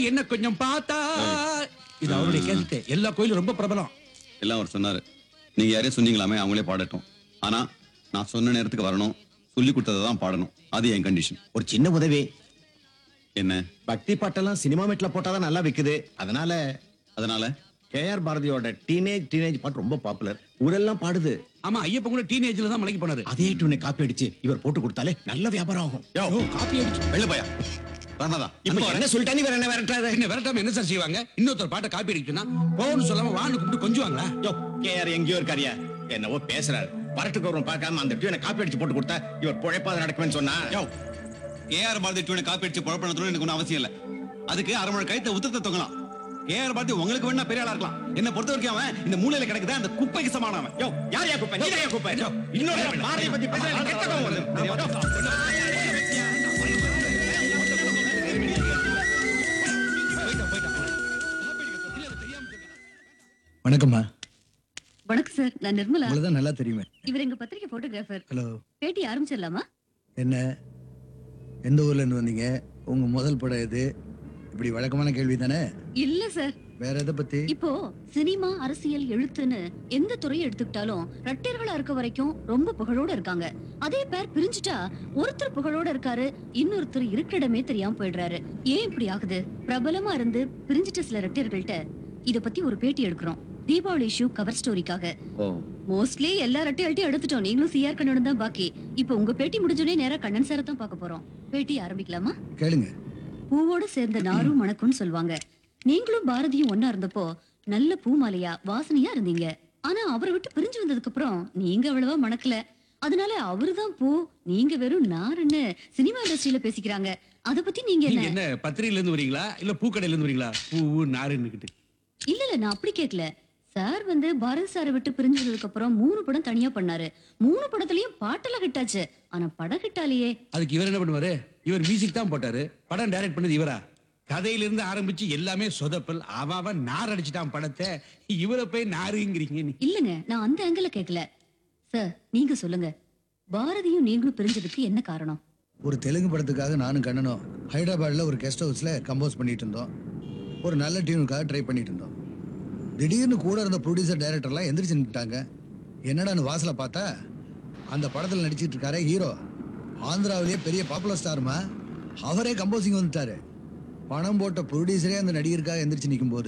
என்ன கொஞ்சம் பார்த்தா இது அவருடைய கேட்டு எல்லா கோயிலும் ரொம்ப பிரபலம் எல்லாம் அவர் சொன்னாரு நீங்க யாரையும் சொன்னீங்களாமே அவங்களே பாடட்டும் ஆனா நான் சொன்ன நேரத்துக்கு வரணும் சொல்லி கொடுத்ததை தான் பாடணும் அது என் கண்டிஷன் ஒரு சின்ன உதவி என்ன பக்தி பாட்டெல்லாம் சினிமா மீட்ல போட்டாதான் நல்லா விக்குது அதனால அதனால கேஆர் பாரதியோட டீனேஜ் டீனேஜ் பாட்டு ரொம்ப பாப்புலர் ஊரெல்லாம் பாடுது ஆமா ஐயப்பன் கூட டீனேஜ்ல தான் மலைக்கு போனாரு அதே டியூனை காப்பி அடிச்சு இவர் போட்டு கொடுத்தாலே நல்ல வியாபாரம் ஆகும் யோ காப்பி அடிச்சு வெளில போயா ராமநாதா இப்ப என்ன சொல்லிட்டா நீ வேற என்ன வேற என்ன விரட்டாம என்ன சார் செய்வாங்க இன்னொருத்தர் பாட்டை காப்பி அடிச்சுன்னா போன்னு சொல்லாம வான்னு கூப்பிட்டு கொஞ்சுவாங்களா யோ கேஆர் எங்கேயோ இருக்காரியா என்னவோ பேசுறாரு வரட்டுக்கு வரும் பார்க்காம அந்த டியூனை காப்பி அடிச்சு போட்டு கொடுத்தா இவர் பொழைப்பாத நடக்குமென்னு சொன்னா யோ ஏஆர் பாரதி டூனை காப்பி அடிச்சு குழப்பணத்தோட எனக்கு ஒன்றும் அவசியம் இல்லை அதுக்கு அரை மணி கழுத்தை உத்தத்தை தொங்கலாம் ஏஆர் பாரதி உங்களுக்கு வேணா பெரிய ஆளா இருக்கலாம் என்ன பொறுத்த வரைக்கும் அவன் இந்த மூலையில கிடக்குது அந்த குப்பைக்கு சமானவன் யோ யார் யா குப்பை நீ யா குப்பை யோ, இன்னொரு பாரதியை பத்தி பேசுறா எனக்கு கெட்ட கோவம் வருது. வணக்கம்மா வணக்கம் சார் நான் நிர்மலா உங்களை தான் நல்லா தெரியுமே இவர் எங்க பத்திரிகை போட்டோகிராஃபர் ஹலோ பேட்டி ஆரம்பிச்சிடலாமா என்ன எந்த ஊர்ல இருந்து வந்தீங்க உங்க முதல் படம் எது இப்படி வழக்கமான கேள்வி தானே இல்ல சார் வேற எதை பத்தி இப்போ சினிமா அரசியல் எழுத்துன்னு எந்த துறையை எடுத்துக்கிட்டாலும் ரட்டியர்களா இருக்க வரைக்கும் ரொம்ப புகழோட இருக்காங்க அதே பேர் பிரிஞ்சுட்டா ஒருத்தர் புகழோட இருக்காரு இன்னொருத்தர் இருக்கிற இடமே தெரியாம போயிடுறாரு ஏன் இப்படி ஆகுது பிரபலமா இருந்து பிரிஞ்சிட்ட சில ரட்டியர்கள்ட்ட இத பத்தி ஒரு பேட்டி எடுக்கிறோம் தீபாவளி இஷ்யூ கவர் ஸ்டோரிக்காக ஓ மோஸ்ட்லி எல்லா ரெட்டையால்ட்டையும் எடுத்துட்டோம் நீங்களும் சிஆர் கண்ணனும் தான் பாக்கி இப்போ உங்க பேட்டி முடிஞ்சோடனே நேரா கண்ணன் சாரை தான் பார்க்க போறோம் பேட்டி ஆரம்பிக்கலாமா கேளுங்க பூவோட சேர்ந்த நாரும் மணக்கும்னு சொல்லுவாங்க நீங்களும் பாரதியும் ஒன்னா இருந்தப்போ நல்ல பூ மாலையா வாசனையா இருந்தீங்க ஆனா அவரை விட்டு பிரிஞ்சு வந்ததுக்கு அப்புறம் நீங்க அவ்வளவா மணக்கல அதனால அவருதான் பூ நீங்க வெறும் நாருன்னு சினிமா இண்டஸ்ட்ரியில பேசிக்கிறாங்க அத பத்தி நீங்க நீங்க என்ன என்ன பத்திரிகையில இருந்து வரீங்களா இல்ல பூக்கடையில இருந்து வரீங்களா பூ நாருன்னுக்கிட்டு இல்ல இல்ல நான் அப்படி கேட்கல சார் வந்து பாரதி சாரை விட்டு பிரிஞ்சதுக்கு அப்புறம் மூணு படம் தனியா பண்ணாரு மூணு படத்துலயும் பாட்டெல்லாம் ஹிட் ஆச்சு ஆனா படம் ஹிட் ஆலையே அதுக்கு இவர் என்ன பண்ணுவாரு இவர் மியூசிக் தான் போட்டாரு படம் டைரக்ட் பண்ணது இவரா கதையில இருந்து ஆரம்பிச்சு எல்லாமே சொதப்பல் அவன் அவன் நார் அடிச்சிட்டான் படத்தை இவரை போய் நாருங்கிறீங்க நீ இல்லங்க நான் அந்த ஆங்கிள் கேட்கல சார் நீங்க சொல்லுங்க பாரதியும் நீங்களும் பிரிஞ்சதுக்கு என்ன காரணம் ஒரு தெலுங்கு படத்துக்காக நானும் கண்ணனும் ஹைதராபாத்ல ஒரு கெஸ்ட் ஹவுஸ்ல கம்போஸ் பண்ணிட்டு இருந்தோம் ஒரு நல்ல டியூனுக்காக ட்ரை பண்ணிட்டு இருந்தோம் திடீர்னு கூட இருந்த ப்ரொடியூசர் டைரக்டர்லாம் எந்திரிச்சு நின்னுட்டாங்க என்னடான்னு வாசல பார்த்தா அந்த படத்துல நடிச்சிட்டு இருக்காரே ஹீரோ ஆந்திராவிலேயே பெரிய பாப்புலர் ஸ்டாருமா அவரே கம்போசிங் வந்துட்டாரு பணம் போட்ட ப்ரொடியூசரே அந்த நடிகருக்காக எந்திரிச்சு நிக்கும்போது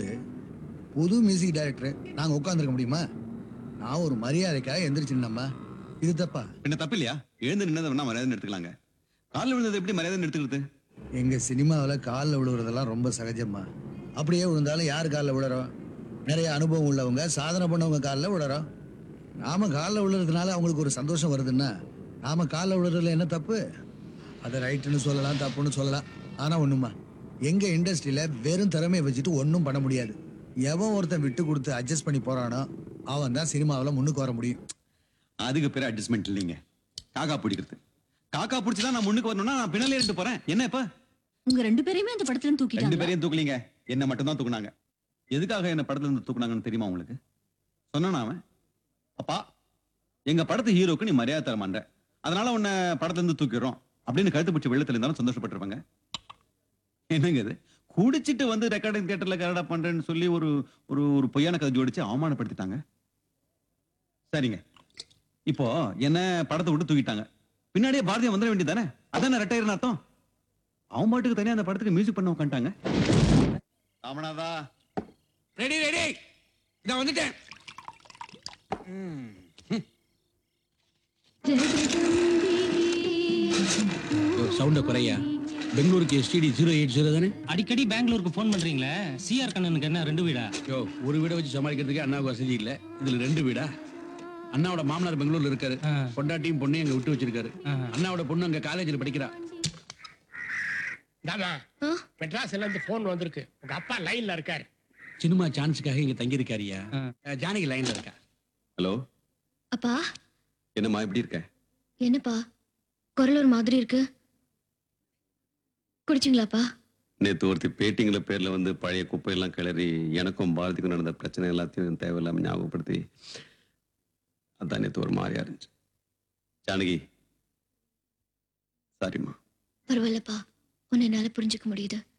புது மியூசிக் டைரக்டர் நாங்க உட்காந்துருக்க முடியுமா நான் ஒரு மரியாதைக்காக எந்திரிச்சு நின்னம்மா இது தப்பா பின்ன தப்பு இல்லையா எழுந்து நின்னதை வேணா மரியாதை எடுத்துக்கலாங்க காலில் விழுந்தது எப்படி மரியாதை எடுத்துக்கிறது எங்க சினிமாவில் காலில் விழுவுறதெல்லாம் ரொம்ப சகஜம்மா அப்படியே விழுந்தாலும் யார் காலில் விழுறோம் நிறைய அனுபவம் உள்ளவங்க சாதனை பண்ணவங்க காலில் விழுறோம் நாம காலில் விழுறதுனால அவங்களுக்கு ஒரு சந்தோஷம் வருதுன்னா நாம காலில் விழுறதுல என்ன தப்பு அதை ரைட்டுன்னு சொல்லலாம் தப்புன்னு சொல்லலாம் ஆனா ஒண்ணுமா எங்க இண்டஸ்ட்ரியில வெறும் திறமையை வச்சுட்டு ஒன்றும் பண்ண முடியாது எவன் ஒருத்தன் விட்டு கொடுத்து அட்ஜஸ்ட் பண்ணி போறானோ அவன் தான் சினிமாவில் முன்னுக்கு வர முடியும் அதுக்கு பேர் அட்ஜஸ்ட்மெண்ட் இல்லைங்க காக்கா பிடிக்கிறது காக்கா பிடிச்சதா நான் முன்னுக்கு வரணும்னா நான் பின்னாலே இருந்து போறேன் என்ன இப்ப உங்க ரெண்டு பேரையுமே அந்த படத்துல இருந்து ரெண்டு தூக்கிட்டாங்க பேரையும் தூக்கலீங்க என்ன மட்டும் தான் தூக்குனாங்க எதுக்காக என்ன படத்துல இருந்து தூக்குனாங்கன்னு தெரியுமா உங்களுக்கு சொன்னானா அவன் அப்பா எங்க படத்து ஹீரோக்கு நீ மரியாதை தர மாட்ட அதனால உன்னை படத்துல இருந்து தூக்கிடுறோம் அப்படின்னு கழுத்து பிடிச்சி வெள்ளத்துல இருந்தாலும் சந்தோஷப்பட்டிருப்பாங்க என்னங்க இது குடிச்சிட்டு வந்து ரெக்கார்டிங் தியேட்டர்ல கரடா பண்றேன்னு சொல்லி ஒரு ஒரு ஒரு பொய்யான கதை ஜோடிச்சு அவமானப்படுத்திட்டாங்க சரிங்க இப்போ என்ன படத்தை விட்டு தூக்கிட்டாங்க பின்னாடியே பாரதியம் வந்துட வேண்டியதானே அதானே ரெட்டையர்னு அர்த்தம் அவன் பாட்டுக்கு தனியா அந்த படத்துக்கு மியூசிக் பண்ண உட்காந்துட்டாங்க ராமநாதா ரெடி ரெடி நான் வந்துட்டேன் சவுண்ட குறையா பெங்களூருக்கு எஸ்டிடி ஜீரோ எயிட் ஜீரோ தானே அடிக்கடி பெங்களூருக்கு ஃபோன் பண்றீங்களே சிஆர் கண்ணனுக்கு என்ன ரெண்டு வீடா யோ ஒரு வீடை வச்சு சமாளிக்கிறதுக்கு அண்ணாவுக்கு வசதி இல்ல இதுல ரெண்டு வீடா அண்ணாவோட மாமனார் பெங்களூர்ல இருக்காரு ஆ. பொண்டாட்டியும் பொண்ணையும் அங்க விட்டு வச்சிருக்காரு ஆ. அண்ணாவோட பொண்ணு அங்க காலேஜ்ல படிக்கிறா தாமா மெட்ராஸ்ல இருந்து போன் வந்திருக்கு உங்க அப்பா லைன்ல இருக்காரு சினிமா சான்ஸுக்காக இங்க தங்கி இருக்காரியா ஆ. ஜானகி லைன்ல இருக்கா ஹலோ அப்பா என்னம்மா எப்படி இருக்க என்னப்பா குரல் ஒரு மாதிரி இருக்கு குடிச்சிங்களாப்பா நேத்து ஒருத்தி பேட்டிங்கிற பேர்ல வந்து பழைய குப்பையெல்லாம் கிளறி எனக்கும் பாரதிக்கும் நடந்த பிரச்சனை எல்லாத்தையும் தேவையில்லாம ஞாபகப்படுத்தி அதான் நேத்து ஒரு மாதிரியா இருந்துச்சு ஜானகி சாரிம்மா பரவாயில்லப்பா உன்னை என்னால புரிஞ்சுக்க முடியுது